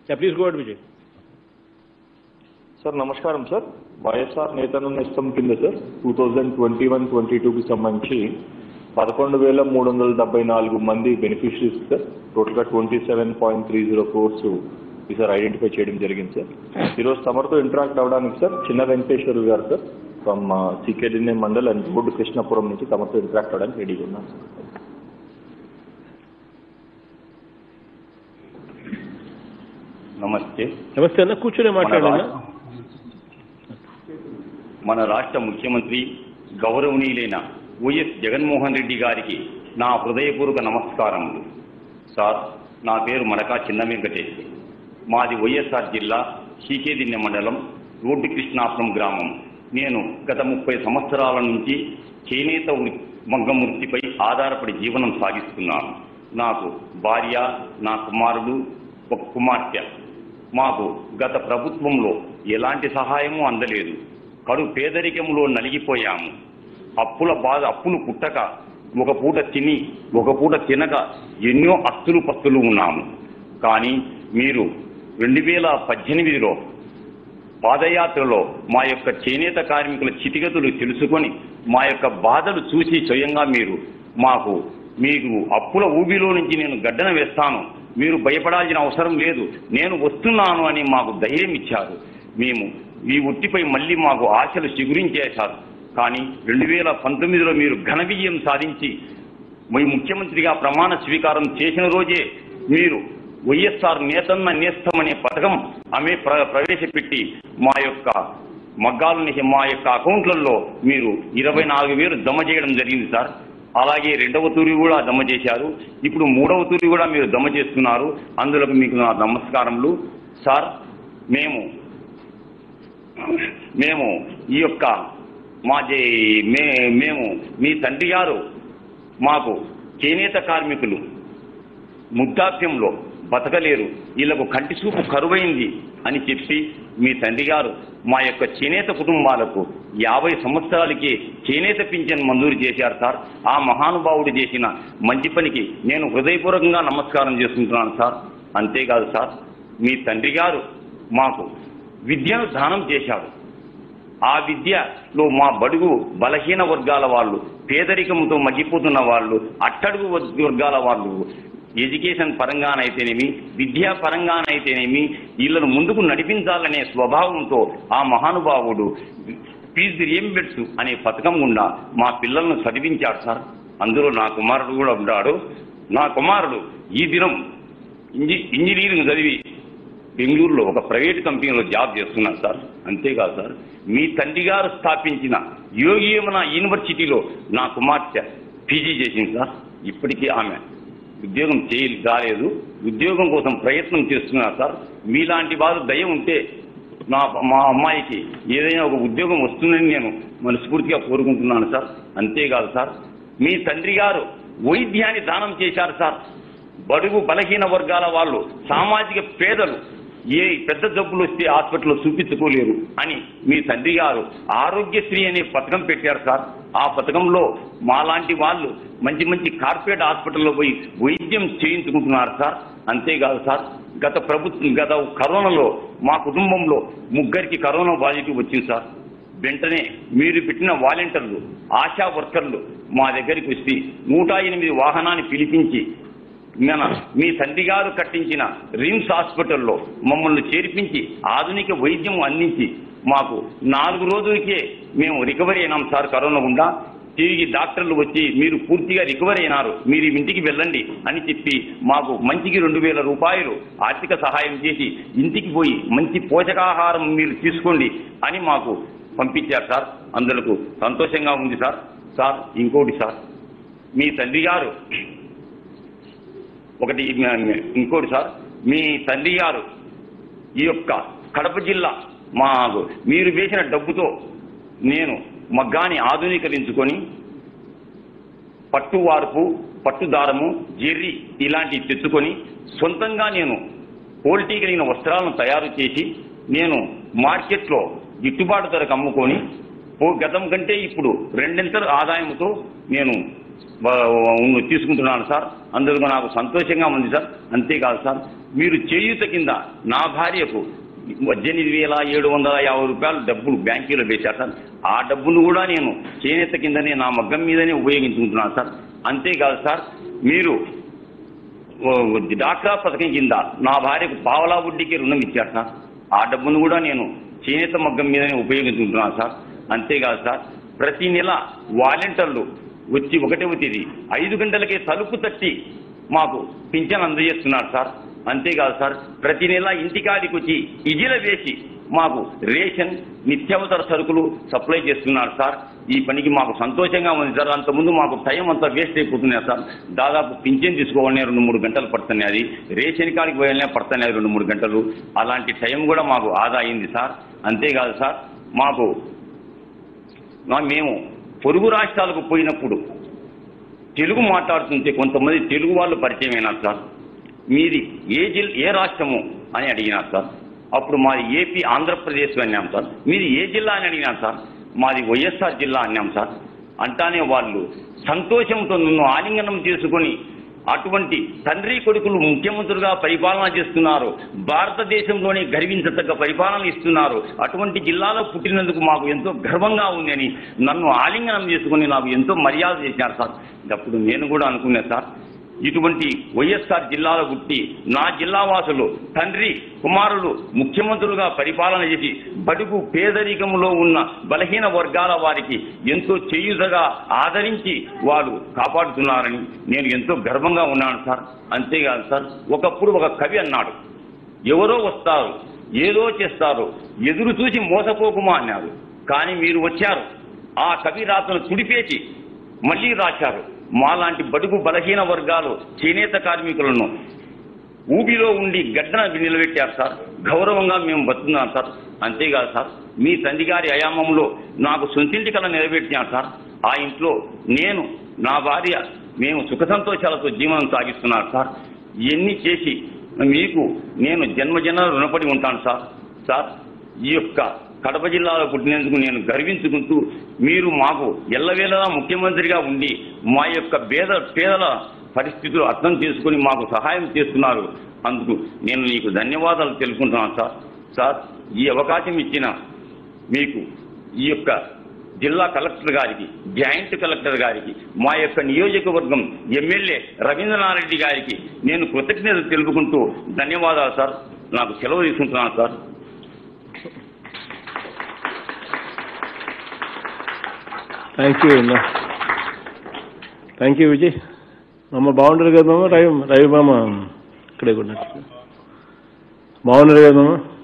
Yeah, please go ahead, Vijay. Sir నమస్కారం sir YSR Nethanna Nestham కింద sir two thousand twenty one twenty టూకి సంబంధించి పదకొండు వేల మూడు వందల డెబ్బై నాలుగు మంది బెనిఫిషరీస్ సార్ టోటల్గా twenty seven point three zero crores ఈసారి ఐడెంటిఫై చేయడం జరిగింది సార్ ఈరోజు తమరితో ఇంటరాక్ట్ అవ్వడానికి సార్ చిన్న వెంకటేశ్వర్ గారు సార్ ఫ్రమ్ సికేడినే మండల్ అండ్ బోర్డు కృష్ణాపురం నుంచి తమరితో ఇంటరాక్ట్ అవ్వడానికి రెడీగా ఉన్నాను సార్ నమస్తే నమస్తే అన్న కూర్చొని మన మాట్లాడండి రాష్ట్ర- మన రాష్ట్ర ముఖ్యమంత్రి గౌరవనీయులైన వైఎస్ జగన్మోహన్ రెడ్డి గారికి నా హృదయపూర్వక నమస్కారములు సార్ నా పేరు మడకా చిన్న వెంకటేష్ మాది వైఎస్ఆర్ జిల్లా సీకేదిన్నె మండలం రోడ్డు కృష్ణాపురం గ్రామం నేను గత ముప్పై సంవత్సరాల నుంచి చేనేత వృ- మగ్గం వృత్తిపై ఆధారపడి జీవనం సాగిస్తున్నాను నాకు భార్య నా కుమారుడు ఒక కుమార్తె మాకు గత ప్రభుత్వంలో ఎలాంటి సహాయము అందలేదు కడు పేదరికంలో నలిగిపోయాము అప్పుల బాధ అప్పులు పుట్టక ఒక పూట తిని ఒక పూట తినక ఎన్నో అస్తులు పస్తులు ఉన్నాము కానీ మీరు రెండు వేల పద్దెనిమిదిలో పాదయాత్రలో మా యొక్క చేనేత కార్మికుల చితిగతులు తెలుసుకొని మా యొక్క బాధలు చూసి స్వయంగా మీరు మాకు మీకు అప్పుల ఊబిలో నుంచి నేను గడ్డన వేస్తాను మీరు భయపడాల్సిన అవసరం లేదు నేను వస్తున్నాను అని మాకు ధైర్యం ఇచ్చారు మేము ఈ ఉట్టిపై మళ్ళీ మాకు ఆశలు చిగురించేశారు కానీ రెండు వేల పంతొమ్మిదిలో మీరు ఘన విజయం సాధించి మీ ముఖ్యమంత్రిగా ప్రమాణ స్వీకారం చేసిన రోజే మీరు వైఎస్ఆర్ నేతన్న నేస్తం అనే పథకం ఆమె ప్ర ప్రవేశపెట్టి మా యొక్క మగ్గాలని మా యొక్క అకౌంట్లలో మీరు ఇరవై నాలుగు వేలు జమ చేయడం జరిగింది సార్ అలాగే రెండవ తూరి కూడా జమ చేశారు ఇప్పుడు మూడవ తూరి కూడా మీరు జమ చేస్తున్నారు అందులో మీకు నా నమస్కారములు సార్ మేము మేము ఈ యొక్క మా జే- మే మేము మీ తండ్రి గారు మాకు చేనేత కార్మికులు ముద్దాప్యంలో బతకలేరు వీళ్ళకు కంటి చూపు కరువైంది అని చెప్పి మీ తండ్రి గారు మా యొక్క చేనేత కుటుంబాలకు యాభై సంవత్సరాలకి చేనేత పింఛన్ మంజూరు చేశారు సార్ ఆ మహానుభావుడు చేసిన మంచి పనికి నేను హృదయపూర్వకంగా నమస్కారం చేసుకుంటున్నాను సార్ అంతేకాదు సార్ మీ తండ్రి గారు మాకు విద్యను దానం చేశారు ఆ విద్యలో మా బడుగు బలహీన వర్గాల వాళ్ళు పేదరికంతో మగ్గిపోతున్న వాళ్ళు అట్టడుగు వర్గ- వర్గాల వాళ్ళు ఎడ్యుకేషన్ పరంగానైతేనేమి విద్యా పరంగానైతేనేమి వీళ్ళను ముందుకు నడిపించాలనే స్వభావంతో ఆ మహానుభావుడు ఫీజు రియంబెట్స్ అనే పథకం గుండా మా పిల్లలను చదివించాడు సార్ అందులో నా కుమారుడు కూడా ఉన్నాడు నా కుమారుడు ఈ దినం ఇంజి ఇంజనీరింగ్ చదివి బెంగళూరులో ఒక ప్రైవేట్ కంపెనీలో జాబ్ చేస్తున్నాను సార్ అంతేకాదు సార్ మీ తండ్రి గారు స్థాపించిన యోగి యమున యూనివర్సిటీలో నా కుమార్తె పీజీ చేసింది సార్ ఇప్పటికీ ఆమె ఉద్యోగం చేయ కాలేదు ఉద్యోగం కోసం ప్రయత్నం చేస్తున్నారు సార్ మీలాంటి వారు దయ ఉంటే నా మా అమ్మాయికి ఏదైనా ఒక ఉద్యోగం వస్తుందని నేను మనస్ఫూర్తిగా కోరుకుంటున్నాను సార్ అంతేకాదు సార్ మీ తండ్రి గారు వైద్యాన్ని దానం చేశారు సార్ బడుగు బలహీన వర్గాల వాళ్ళు సామాజిక పేదలు ఏ పెద్ద జబ్బులు వస్తే హాస్పిటల్లో చూపించుకోలేరు అని మీ తండ్రి గారు ఆరోగ్యశ్రీ అనే పథకం పెట్టారు సార్ ఆ పథకంలో మాలాంటి వాళ్ళు మంచి మంచి కార్పొరేట్ హాస్పిటల్లో పోయి వైద్యం చేయించుకుంటున్నారు సార్ అంతేకాదు సార్ గత ప్రభుత్వం గత కరోనాలో మా కుటుంబంలో ముగ్గురికి కరోనా పాజిటివ్ వచ్చింది సార్ వెంటనే మీరు పెట్టిన వాలంటీర్లు ఆశా వర్కర్లు మా దగ్గరికి వచ్చి నూట ఎనిమిది వాహనాన్ని పిలిపించి మన మీ తండ్రి గారు కట్టించిన రిమ్స్ హాస్పిటల్లో మమ్మల్ని చేర్పించి ఆధునిక వైద్యం అందించి మాకు నాలుగు రోజులకే మేము రికవరీ అయినాం సార్ కరోనా గుండా తిరిగి డాక్టర్లు వచ్చి మీరు పూర్తిగా రికవరీ అయినారు మీరు ఇంటికి వెళ్ళండి అని చెప్పి మాకు మంచికి రెండు వేల రూపాయలు ఆర్థిక సహాయం చేసి ఇంటికి పోయి మంచి పోషకాహారం మీరు తీసుకోండి అని మాకు పంపించారు సార్ అందులకు సంతోషంగా ఉంది సార్ సార్ ఇంకోటి సార్ మీ తండ్రి గారు ఒకటి ఇంకోటి సార్ మీ తండ్రి గారు ఈ యొక్క కడప జిల్లా మాకు మీరు వేసిన డబ్బుతో నేను మగ్గాని ఆధునీకరించుకొని పట్టు వార్పు పట్టు దారము జెర్రీ ఇలాంటివి తెచ్చుకొని సొంతంగా నేను క్వాలిటీ కలిగిన వస్త్రాలను తయారు చేసి నేను మార్కెట్లో గిట్టుబాటు ధరకు అమ్ముకొని ఓ గతం కంటే ఇప్పుడు రెండింతల ఆదాయంతో నేను వ- తీసుకుంటున్నాను సార్ అందులో నాకు సంతోషంగా ఉంది సార్ అంతేకాదు సార్ మీరు చేయూత కింద నా భార్యకు పద్దెనిమిది వేల ఏడు వందల యాభై రూపాయలు డబ్బులు బ్యాంకీలో వేశారు సార్ ఆ డబ్బును కూడా నేను చేనేత కిందనే నా మగ్గం మీదనే ఉపయోగించుకుంటున్నాను సార్ అంతేకాదు సార్ మీరు ఓ, డాక్రా పథకం కింద నా భార్యకు పావలా వడ్డీకి రుణం ఇచ్చారు సార్ ఆ డబ్బును కూడా నేను చేనేత మగ్గం మీదనే ఉపయోగించుకుంటున్నాను సార్ అంతేకాదు సార్ ప్రతి నెల వాలంటీర్లు వచ్చి ఒకటవ తేదీ ఐదు గంటలకే తలుపు తట్టి మాకు పింఛన్ అందజేస్తున్నారు సార్ అంతేకాదు సార్ ప్రతి నెల ఇంటికాడికి వచ్చి ఇజిల వేసి మాకు రేషన్ నిత్యావసర సరుకులు సప్లై చేస్తున్నారు సార్ ఈ పనికి మాకు సంతోషంగా ఉంది సార్ అంతకుముందు మాకు టైం అంతా వేస్ట్ అయిపోతున్నాయి సార్ దాదాపు పింఛన్ తీసుకోవాలనే రెండు మూడు గంటలు పడుతున్నాయి అది రేషన్ కాడికి పోయాలనే పడుతున్నాయి రెండు మూడు గంటలు అలాంటి టైం కూడా మాకు ఆదా అయింది సార్ అంతేకాదు సార్ మాకు మా- మేము పొరుగు రాష్ట్రాలకు పోయినప్పుడు తెలుగు మాట్లాడుతుంటే కొంతమంది తెలుగు వాళ్ళు పరిచయం అయినారు సార్ మీది ఏ జిల్ ఏ రాష్ట్రము అని అడిగినారు సార్ అప్పుడు మాది ఏపీ ఆంధ్రప్రదేశ్ అన్నాం సార్ మీది ఏ జిల్లా అని అడిగినారు సార్ మాది వైఎస్ఆర్ జిల్లా అన్నాం సార్ అంటానే వాళ్ళు సంతోషంతో నన్ను ఆలింగనం చేసుకొని అటువంటి తండ్రి కొడుకులు ముఖ్యమంత్రులుగా పరిపాలన చేస్తున్నారు భారతదేశంలోనే గర్వించదగ్గ పరిపాలన ఇస్తున్నారు అటువంటి జిల్లాలో పుట్టినందుకు మాకు ఎంతో గర్వంగా ఉంది అని నన్ను ఆలింగనం చేసుకుని నాకు ఎంతో మర్యాద చేశారు సార్ అప్పుడు నేను కూడా అనుకున్నా సార్ ఇటువంటి వైఎస్ఆర్ జిల్లాలో పుట్టి నా జిల్లా వాసులు తండ్రి కుమారులు ముఖ్యమంత్రులుగా పరిపాలన చేసి బడుగు పేదరికంలో ఉన్న బలహీన వర్గాల వారికి ఎంతో చేయుదగా ఆదరించి వారు కాపాడుతున్నారని నేను ఎంతో గర్వంగా ఉన్నాను సార్ అంతేకాదు సార్ ఒకప్పుడు ఒక కవి అన్నాడు ఎవరో వస్తారు ఏదో చేస్తారు ఎదురు చూసి మోసపోకుమా అన్నారు కానీ మీరు వచ్చారు ఆ కవి రాతను తుడిపేసి మళ్ళీ రాశారు మాలాంటి బడుగు బలహీన వర్గాలు చేనేత కార్మికులను ఊబిలో ఉండి గడ్డన నిలబెట్టారు సార్ గౌరవంగా మేము బతున్నాం సార్ అంతేకాదు సార్ మీ తండ్రి గారి అయామంలో నాకు సొంతింటి కల నిలబెట్టినారు సార్ ఆ ఇంట్లో నేను నా భార్య మేము సుఖ సంతోషాలతో జీవనం సాగిస్తున్నారు సార్ ఇవన్నీ చేసి మీకు నేను జన్మజన్మ రుణపడి ఉంటాను సార్ సార్ ఈ యొక్క కడప జిల్లాలో పుట్టినందుకు నేను గర్వించుకుంటూ మీరు మాకు ఎల్లవేళలా ముఖ్యమంత్రిగా ఉండి మా యొక్క పేద పేదల పరిస్థితులు అర్థం చేసుకుని మాకు సహాయం చేస్తున్నారు అందుకు నేను నీకు ధన్యవాదాలు తెలుపుకుంటున్నాను సార్ సార్ ఈ అవకాశం ఇచ్చిన మీకు ఈ యొక్క జిల్లా కలెక్టర్ గారికి జాయింట్ కలెక్టర్ గారికి మా యొక్క నియోజకవర్గం ఎమ్మెల్యే రవీంద్రనాథ్ రెడ్డి గారికి నేను కృతజ్ఞతలు తెలుపుకుంటూ ధన్యవాదాలు సార్ నాకు సెలవు తీసుకుంటున్నాను సార్ థ్యాంక్ యూ అన్న థ్యాంక్ యూ విజయ్ మామ బాగుంటారు కదా మామ రవి రవి మామ ఇక్కడే కొన్నట్టు బాగున్నారు కదా మామ